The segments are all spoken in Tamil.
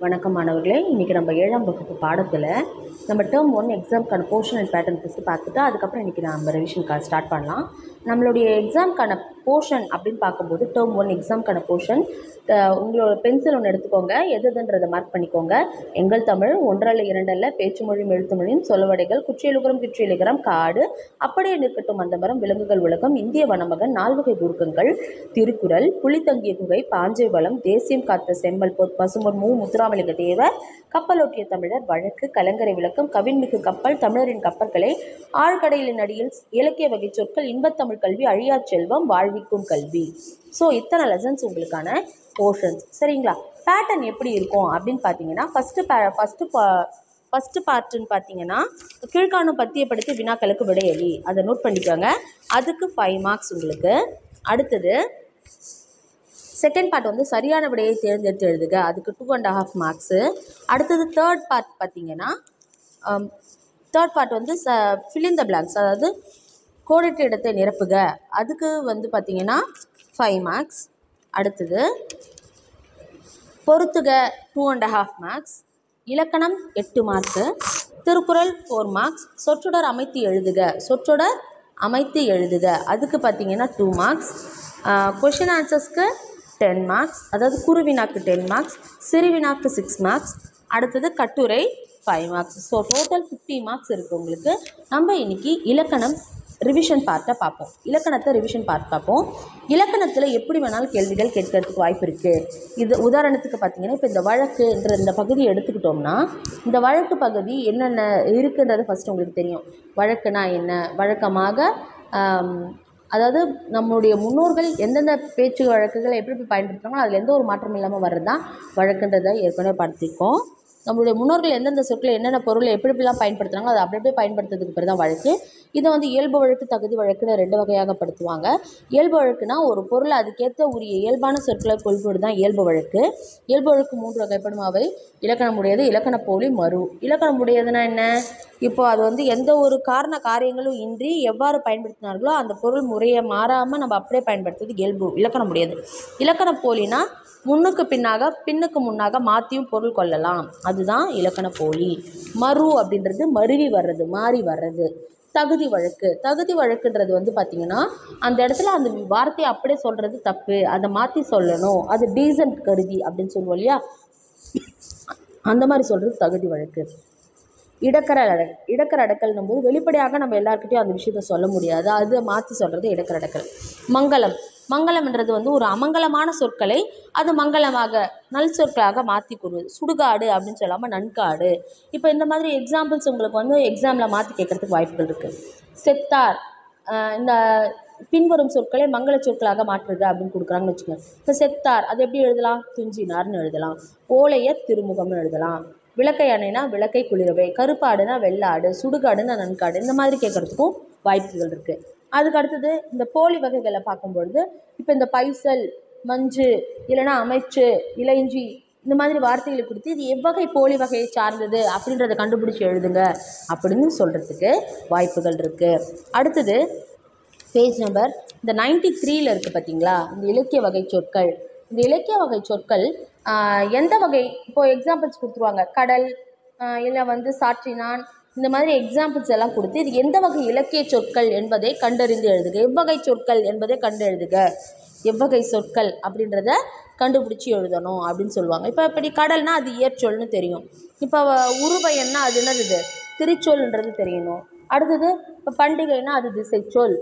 வணக்கம் மாணவர்களே இன்றைக்கி நம்ம ஏழாம் வகுப்பு பாடத்தில் நம்ம டேர்ம் ஒன் எக்ஸாம்க்கான போர்ஷன் அண்ட் பேட்டர்ன் ஃபஸ்ட்டு பார்த்துட்டு அதுக்கப்புறம் இன்றைக்கி நம்ம ரெவிஷன் ஸ்டார்ட் பண்ணலாம் நம்மளுடைய எக்ஸாம்க்கான போர்ஷன் அப்படின்னு பார்க்கும்போது டேர்ம் ஒன் எக்ஸாம்க்கான போர்ஷன் உங்களோட பென்சில் ஒன்று எடுத்துக்கோங்க எது எதுன்றதை மார்க் பண்ணிக்கோங்க எங்கள் தமிழ் ஒன்றல்ல இரண்டல்ல பேச்சு மொழியும் எழுத்து மொழியும் சொலவடைகள் குற்றியலுகரம் குற்றியலுகரம் காடு அப்படியே நிற்கட்டும் அந்த மரம் விலங்குகள் உலகம் இந்திய வனமகன் நால்வகை குறுக்கங்கள் திருக்குறள் புலித்தங்கிய குகை பாஞ்சை வளம் தேசியம் காத்த செம்மல் பொ பசும்பொன் மு முத்துராமலிங்க தேவர் கப்பலோட்டிய தமிழர் வழக்கு கலங்கரை விளக்கம் கவின்மிகு கப்பல் தமிழரின் கப்பல்களை ஆழ்கடலின் அடியில் இலக்கிய வகை சொற்கள் இன்பத்தமிழ் கல்வி அழியா செல்வம் வாழ்விக்கும் கல்வி ஸோ இத்தனை லெசன்ஸ் உங்களுக்கான போர்ஷன்ஸ் சரிங்களா பேட்டர்ன் எப்படி இருக்கும் அப்படின்னு பார்த்தீங்கன்னா ஃபஸ்ட்டு பே ஃபஸ்ட்டு பா ஃபஸ்ட்டு பார்ட்டுன்னு பார்த்தீங்கன்னா கீழ்காணும் பத்தியப்படுத்தி வினாக்களுக்கு விடையளி அதை நோட் பண்ணிக்கோங்க அதுக்கு ஃபைவ் மார்க்ஸ் உங்களுக்கு அடுத்தது செகண்ட் பார்ட் வந்து சரியான விடையை தேர்ந்தெடுத்து எழுதுக அதுக்கு டூ அண்ட் ஹாஃப் மார்க்ஸு அடுத்தது தேர்ட் பார்ட் பார்த்தீங்கன்னா தேர்ட் பார்ட் வந்து ச ஃபில் த பிளாங்க்ஸ் அதாவது கோடிட்ட இடத்தை நிரப்புக அதுக்கு வந்து பார்த்தீங்கன்னா ஃபைவ் மார்க்ஸ் அடுத்தது பொறுத்துக டூ அண்ட் ஹாஃப் மார்க்ஸ் இலக்கணம் எட்டு மார்க்கு திருக்குறள் ஃபோர் மார்க்ஸ் சொற்றொடர் அமைத்து எழுதுக சொற்றொடர் அமைத்து எழுதுக அதுக்கு பார்த்தீங்கன்னா டூ மார்க்ஸ் கொஷின் ஆன்சர்ஸ்க்கு டென் மார்க்ஸ் அதாவது குறுவினாக்கு டென் மார்க்ஸ் சிறுவினாக்கு சிக்ஸ் மார்க்ஸ் அடுத்தது கட்டுரை five marks so total fifty marks இருக்குது உங்களுக்கு நம்ம இன்றைக்கி இலக்கணம் ரிவிஷன் பார்ட்டை பார்ப்போம் இலக்கணத்தை ரிவிஷன் பார்ட் பார்ப்போம் இலக்கணத்தில் எப்படி வேணாலும் கேள்விகள் கேட்கறதுக்கு வாய்ப்பு இருக்குது இது உதாரணத்துக்கு பார்த்தீங்கன்னா இப்போ இந்த வழக்குன்ற இந்த பகுதியை எடுத்துக்கிட்டோம்னா இந்த வழக்கு பகுதி என்னென்ன இருக்குன்றது ஃபஸ்ட்டு உங்களுக்கு தெரியும் வழக்குனா என்ன வழக்கமாக அதாவது நம்மளுடைய முன்னோர்கள் எந்தெந்த பேச்சு வழக்குகளை எப்படி எப்படி பயன்படுத்துகிறாங்களோ அதில் எந்த ஒரு மாற்றம் இல்லாமல் வர்றது தான் வழக்குன்றதை ஏற்கனவே பார்த்துருக்கோம் நம்மளுடைய முன்னோர்கள் எந்தெந்த சொற்களை என்னென்ன பொருளை எப்படி எப்படிலாம் பயன்படுத்துகிறாங்களோ அதை அப்படி அப்படியே பயன்படுத்துறதுக்கு பிறகு தான் வழக்கு இதை வந்து இயல்பு வழக்கு தகுதி வழக்குன்னு ரெண்டு வகையாக படுத்துவாங்க இயல்பு வழக்குனா ஒரு பொருளை அதுக்கேற்ற உரிய இயல்பான சொற்களை கொள்வது தான் இயல்பு வழக்கு இயல்பு வழக்கு மூன்று வகைப்படும் அவை இலக்கணமுடையது இலக்கண போலி மறு இலக்கணமுடையதுன்னா என்ன இப்போ அது வந்து எந்த ஒரு காரண காரியங்களும் இன்றி எவ்வாறு பயன்படுத்தினார்களோ அந்த பொருள் முறையை மாறாமல் நம்ம அப்படியே பயன்படுத்துறது இயல்பு இலக்கணமுடையது இலக்கண போலினா முன்னுக்கு பின்னாக பின்னுக்கு முன்னாக மாற்றியும் பொருள் கொள்ளலாம் அதுதான் இலக்கண போலி மறு அப்படின்றது மருவி வர்றது மாறி வர்றது தகுதி வழக்கு தகுதி வழக்குன்றது வந்து பார்த்திங்கன்னா அந்த இடத்துல அந்த வார்த்தையை அப்படியே சொல்கிறது தப்பு அதை மாற்றி சொல்லணும் அது டீசன்ட் கருதி அப்படின்னு சொல்லுவோம் இல்லையா அந்த மாதிரி சொல்கிறது தகுதி வழக்கு இடக்கர அட இடக்கர அடக்கல்னும் போது வெளிப்படையாக நம்ம எல்லாருக்கிட்டையும் அந்த விஷயத்த சொல்ல முடியாது அதை மாற்றி சொல்கிறது இடக்கர அடக்கல் மங்களம் மங்களம்ன்றது வந்து ஒரு அமங்கலமான சொற்களை அது மங்களமாக நல் சொற்களாக மாற்றி கூறுவது சுடுகாடு அப்படின்னு சொல்லாமல் நன்காடு இப்போ இந்த மாதிரி எக்ஸாம்பிள்ஸ் உங்களுக்கு வந்து எக்ஸாமில் மாற்றி கேட்குறதுக்கு வாய்ப்புகள் இருக்குது செத்தார் இந்த பின்வரும் சொற்களை மங்கள சொற்களாக மாற்றுறது அப்படின்னு கொடுக்குறாங்கன்னு வச்சுக்கோங்க இப்போ செத்தார் அது எப்படி எழுதலாம் துஞ்சினார்னு எழுதலாம் ஓலைய திருமுகம்னு எழுதலாம் விளக்கை அணைனா விளக்கை குளிரவை கருப்பாடுனா வெள்ளாடு சுடுகாடுனா நன்காடு இந்த மாதிரி கேட்குறதுக்கும் வாய்ப்புகள் இருக்குது அதுக்கு அடுத்தது இந்த போலி வகைகளை பார்க்கும்பொழுது இப்போ இந்த பைசல் மஞ்சு இல்லைனா அமைச்சு இளைஞ்சி இந்த மாதிரி வார்த்தைகளை கொடுத்து இது எவ்வகை போலி வகையை சார்ந்தது அப்படின்றத கண்டுபிடிச்சி எழுதுங்க அப்படின்னு சொல்கிறதுக்கு வாய்ப்புகள் இருக்குது அடுத்தது பேஜ் நம்பர் இந்த நைன்டி த்ரீயில் இருக்குது பார்த்தீங்களா இந்த இலக்கிய வகை சொற்கள் இந்த இலக்கிய வகை சொற்கள் எந்த வகை இப்போது எக்ஸாம்பிள்ஸ் கொடுத்துருவாங்க கடல் இல்லை வந்து சாற்றினான் இந்த மாதிரி எக்ஸாம்பிள்ஸ் எல்லாம் கொடுத்து இது எந்த வகை இலக்கிய சொற்கள் என்பதை கண்டறிந்து எழுதுக எவ்வகை சொற்கள் என்பதை கண்டு எழுதுக எவ்வகை சொற்கள் அப்படின்றத கண்டுபிடிச்சி எழுதணும் அப்படின்னு சொல்லுவாங்க இப்போ இப்படி கடல்னா அது இயற்சொல்னு தெரியும் இப்போ உருவயன்னா அது என்னது இது திருச்சொல்ன்றது தெரியணும் அடுத்தது இப்போ பண்டிகைனா அது திசைச்சொல்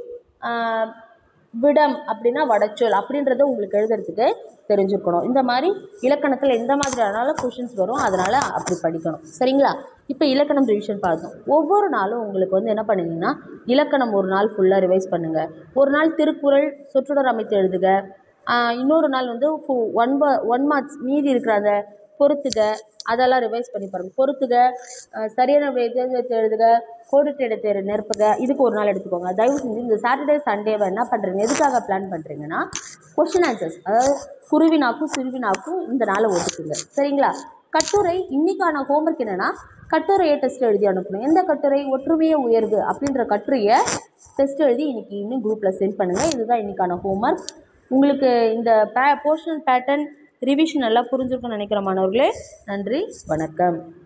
விடம் அப்படின்னா வடச்சொல் அப்படின்றத உங்களுக்கு எழுதுறதுக்கு தெரிஞ்சுக்கணும் இந்த மாதிரி இலக்கணத்தில் எந்த மாதிரி ஆனாலும் கொஷின்ஸ் வரும் அதனால் அப்படி படிக்கணும் சரிங்களா இப்போ இலக்கணம் ரிவிஷன் பார்த்தோம் ஒவ்வொரு நாளும் உங்களுக்கு வந்து என்ன பண்ணுங்கன்னா இலக்கணம் ஒரு நாள் ஃபுல்லாக ரிவைஸ் பண்ணுங்கள் ஒரு நாள் திருக்குறள் சொற்றொடர் அமைத்து எழுதுக இன்னொரு நாள் வந்து ஒன் ஒன் மார்க்ஸ் மீதி இருக்கிற அந்த பொறுத்துக அதெல்லாம் ரிவைஸ் பண்ணி பாருங்கள் பொறுத்துக சரியான தேர்ந்தெடுத்து எழுதுக கோடிட்டு இடத்தை நெருப்புக இதுக்கு ஒரு நாள் எடுத்துக்கோங்க தயவு செஞ்சு இந்த சாட்டர்டே சண்டேவை என்ன பண்ணுறீங்க எதுக்காக பிளான் பண்ணுறீங்கன்னா கொஷின் ஆன்சர்ஸ் அதாவது குருவினாக்கும் சிறுவினாக்கும் இந்த நாளை ஒதுக்குங்க சரிங்களா கட்டுரை இன்றைக்கான ஹோம்ஒர்க் என்னென்னா கட்டுரையை டெஸ்ட் எழுதி அனுப்பணும் எந்த கட்டுரை ஒற்றுமையே உயர்வு அப்படின்ற கட்டுரையை டெஸ்ட் எழுதி இன்றைக்கி இன்னும் குரூப்பில் சென்ட் பண்ணுங்கள் இதுதான் இன்றைக்கான ஹோம்ஒர்க் உங்களுக்கு இந்த பே போர்ஷனல் பேட்டர்ன் ரிவிஷன் நல்லா புரிஞ்சிருக்கும்னு நினைக்கிற மாணவர்களே நன்றி வணக்கம்